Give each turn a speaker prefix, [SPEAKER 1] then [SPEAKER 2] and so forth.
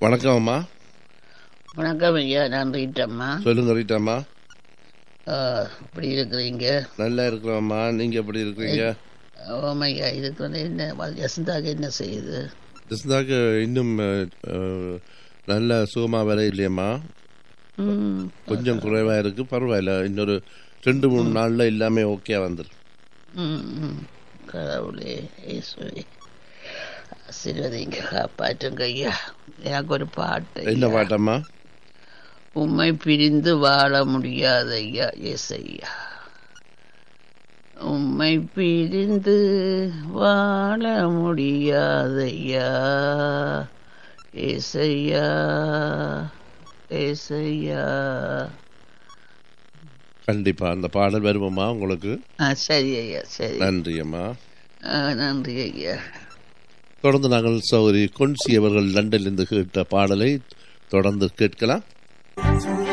[SPEAKER 1] வணக்கம் அம்மா
[SPEAKER 2] வணக்கம் ஐயா நான் ரீட்டம்மா
[SPEAKER 1] சொல்லுங்க ரீட்டாம்மா
[SPEAKER 2] இப்படி இருக்கிறீங்க
[SPEAKER 1] நல்லா இருக்கிறோம்மா நீங்க எப்படி இருக்கிறீங்க
[SPEAKER 2] ஓமையா இதுக்கு வந்து என்ன யசந்தாக என்ன செய்யுது
[SPEAKER 1] ஜஸ்தாக்கு இன்னும் அஹ், அஹ், நல்ல சுகமா வர இல்லையம்மா
[SPEAKER 2] ம்,
[SPEAKER 1] கொஞ்சம் குறைவா இருக்கு பரவாயில்ல இன்னொரு ரெண்டு மூணு நாள்ல எல்லாமே ஓகே வந்துடும்
[SPEAKER 2] ம், ம். கடவுளே இயேசுவே ஆசீர்வதிங்க காப்பாற்றுங்க ஐயா எனக்கு ஒரு பாட்டு
[SPEAKER 1] என்ன
[SPEAKER 2] ஐயா.
[SPEAKER 1] பாட்டம்மா
[SPEAKER 2] உம்மை பிரிந்து வாழ முடியாது ஐயா எஸ் ஐயா உம்மை பிரிந்து வாழ முடியாதையா ஏசையா ஏசையா
[SPEAKER 1] கண்டிப்பா அந்த பாடல் வருவோம்மா உங்களுக்கு
[SPEAKER 2] ஆ சரி ஐயா சரி
[SPEAKER 1] நன்றி அம்மா
[SPEAKER 2] ஆ, நன்றி ஐயா
[SPEAKER 1] தொடர்ந்து நாங்கள் சௌரி கொன்சி அவர்கள் லண்டனிலிருந்து கேட்ட பாடலை தொடர்ந்து கேட்கலாம்